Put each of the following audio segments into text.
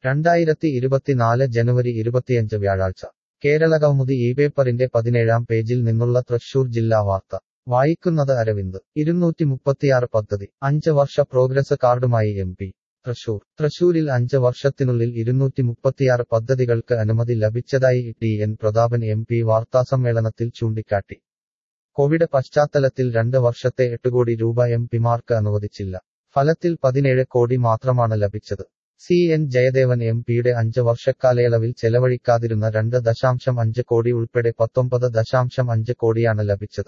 രണ്ടായിരത്തി ഇരുപത്തിനാല് ജനുവരി ഇരുപത്തിയഞ്ച് വ്യാഴാഴ്ച കേരളകൗമുദി ഈ പേപ്പറിന്റെ പതിനേഴാം പേജിൽ നിന്നുള്ള തൃശൂർ ജില്ലാ വാർത്ത വായിക്കുന്നത് അരവിന്ദ് ഇരുന്നൂറ്റി മുപ്പത്തിയാറ് പദ്ധതി അഞ്ച് വർഷ പ്രോഗ്രസ് കാർഡുമായി എം പി തൃശൂർ തൃശൂരിൽ അഞ്ച് വർഷത്തിനുള്ളിൽ ഇരുന്നൂറ്റി മുപ്പത്തിയാറ് പദ്ധതികൾക്ക് അനുമതി ലഭിച്ചതായി T N Prathapan M P വാർത്താസമ്മേളനത്തിൽ ചൂണ്ടിക്കാട്ടി കോവിഡ് പശ്ചാത്തലത്തിൽ രണ്ട് വർഷത്തെ എട്ട് കോടി രൂപ എം പിമാർക്ക് അനുവദിച്ചില്ല ഫലത്തിൽ പതിനേഴ് കോടി മാത്രമാണ് ലഭിച്ചത് സി എൻ ജയദേവൻ എം പിയുടെ അഞ്ച് വർഷക്കാലയളവിൽ ചെലവഴിക്കാതിരുന്ന രണ്ട് ദശാംശം അഞ്ച് കോടി ഉൾപ്പെടെ പത്തൊമ്പത് ദശാംശം അഞ്ച് കോടിയാണ് ലഭിച്ചത്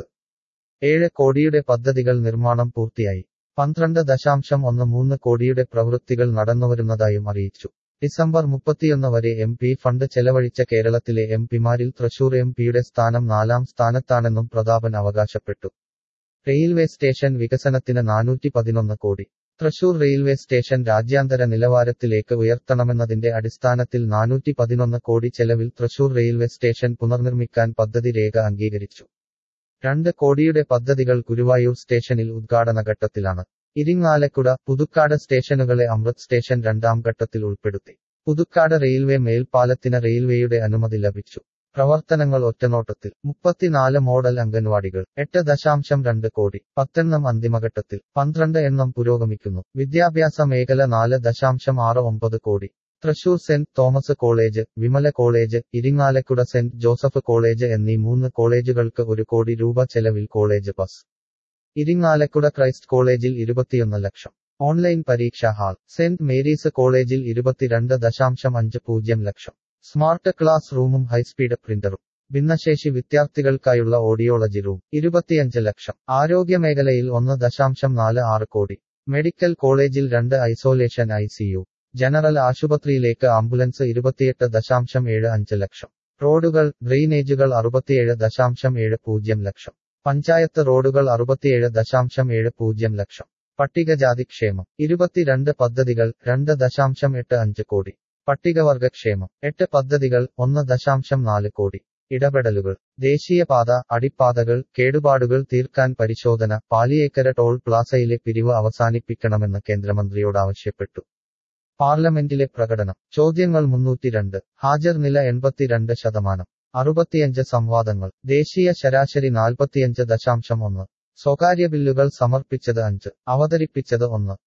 ഏഴ് കോടിയുടെ പദ്ധതികൾ നിർമ്മാണം പൂർത്തിയായി പന്ത്രണ്ട് ദശാംശം ഒന്ന് മൂന്ന് കോടിയുടെ പ്രവൃത്തികൾ നടന്നുവരുന്നതായും അറിയിച്ചു ഡിസംബർ മുപ്പത്തിയൊന്ന് വരെ എം പി ഫണ്ട് ചെലവഴിച്ച കേരളത്തിലെ എം പിമാരിൽ തൃശൂർ എം പിയുടെ സ്ഥാനം നാലാം സ്ഥാനത്താണെന്നും പ്രതാപൻ അവകാശപ്പെട്ടു റെയിൽവേ സ്റ്റേഷൻ വികസനത്തിന് നാനൂറ്റി പതിനൊന്ന് കോടി തൃശൂർ റെയിൽവേ സ്റ്റേഷൻ രാജ്യാന്തര നിലവാരത്തിലേക്ക് ഉയർത്തണമെന്നതിന്റെ അടിസ്ഥാനത്തിൽ നാനൂറ്റി പതിനൊന്ന് കോടി ചെലവിൽ തൃശൂർ റെയിൽവേ സ്റ്റേഷൻ പുനർനിർമ്മിക്കാൻ പദ്ധതി രേഖ അംഗീകരിച്ചു രണ്ട് കോടിയുടെ പദ്ധതികൾ ഗുരുവായൂർ സ്റ്റേഷനിൽ ഉദ്ഘാടന ഘട്ടത്തിലാണ് ഇരിങ്ങാലക്കുട പുതുക്കാട് സ്റ്റേഷനുകളെ അമൃത് സ്റ്റേഷൻ രണ്ടാം ഘട്ടത്തിൽ ഉൾപ്പെടുത്തി പുതുക്കാട് റെയിൽവേ മേൽപ്പാലത്തിന് റെയിൽവേയുടെ അനുമതി ലഭിച്ചു പ്രവർത്തനങ്ങൾ ഒറ്റനോട്ടത്തിൽ മുപ്പത്തിനാല് മോഡൽ അംഗൻവാടികൾ എട്ട് ദശാംശം രണ്ട് കോടി പത്തെണ്ണം അന്തിമഘട്ടത്തിൽ പന്ത്രണ്ട് എണ്ണം പുരോഗമിക്കുന്നു വിദ്യാഭ്യാസ മേഖല നാല് ദശാംശം ആറ് ഒമ്പത് കോടി Thrissur Saint Thomas College Vimala College Irinjalakuda Saint Joseph College എന്നീ മൂന്ന് കോളേജുകൾക്ക് ഒരു കോടി രൂപ ചെലവിൽ കോളേജ് ബസ് ഇരിങ്ങാലക്കുട ക്രൈസ്റ്റ് കോളേജിൽ ഇരുപത്തിയൊന്ന് ലക്ഷം ഓൺലൈൻ പരീക്ഷാ ഹാൾ സെന്റ് മേരീസ് കോളേജിൽ ഇരുപത്തിരണ്ട് ദശാംശം അഞ്ച് പൂജ്യം ലക്ഷം സ്മാർട്ട് ക്ലാസ് റൂമും ഹൈസ്പീഡ് പ്രിന്ററും ഭിന്നശേഷി വിദ്യാർത്ഥികൾക്കായുള്ള ഓഡിയോളജി റൂം ഇരുപത്തിയഞ്ച് ലക്ഷം ആരോഗ്യമേഖലയിൽ ഒന്ന് ദശാംശം നാല് ആറ് കോടി മെഡിക്കൽ കോളേജിൽ രണ്ട് ഐസോലേഷൻ ഐ സിയു ജനറൽ ആശുപത്രിയിലേക്ക് ആംബുലൻസ് ഇരുപത്തിയെട്ട് ദശാംശം ഏഴ് അഞ്ച് ലക്ഷം റോഡുകൾ ഡ്രെയിനേജുകൾ അറുപത്തിയേഴ് ദശാംശം ഏഴ് പൂജ്യം ലക്ഷം പഞ്ചായത്ത് റോഡുകൾ അറുപത്തിയേഴ് ദശാംശം ഏഴ് പൂജ്യം ലക്ഷം പട്ടികജാതി ക്ഷേമം ഇരുപത്തിരണ്ട് പദ്ധതികൾ രണ്ട് ദശാംശം എട്ട് അഞ്ച് കോടി പട്ടികവർഗക്ഷേമം എട്ട് പദ്ധതികൾ ഒന്ന് ദശാംശം നാല് കോടി ഇടപെടലുകൾ ദേശീയപാത അടിപ്പാതകൾ കേടുപാടുകൾ തീർക്കാൻ പരിശോധന പാലിയേക്കര ടോൾ പ്ലാസയിലെ പിരിവ് അവസാനിപ്പിക്കണമെന്ന് കേന്ദ്രമന്ത്രിയോട് ആവശ്യപ്പെട്ടു പാർലമെന്റിലെ പ്രകടനം ചോദ്യങ്ങൾ മുന്നൂറ്റിരണ്ട് ഹാജർ നില എൺപത്തിരണ്ട് ശതമാനം അറുപത്തിയഞ്ച് സംവാദങ്ങൾ ദേശീയ ശരാശരി നാൽപ്പത്തിയഞ്ച് ദശാംശം ഒന്ന് സ്വകാര്യ ബില്ലുകൾ സമർപ്പിച്ചത് അഞ്ച് അവതരിപ്പിച്ചത് ഒന്ന്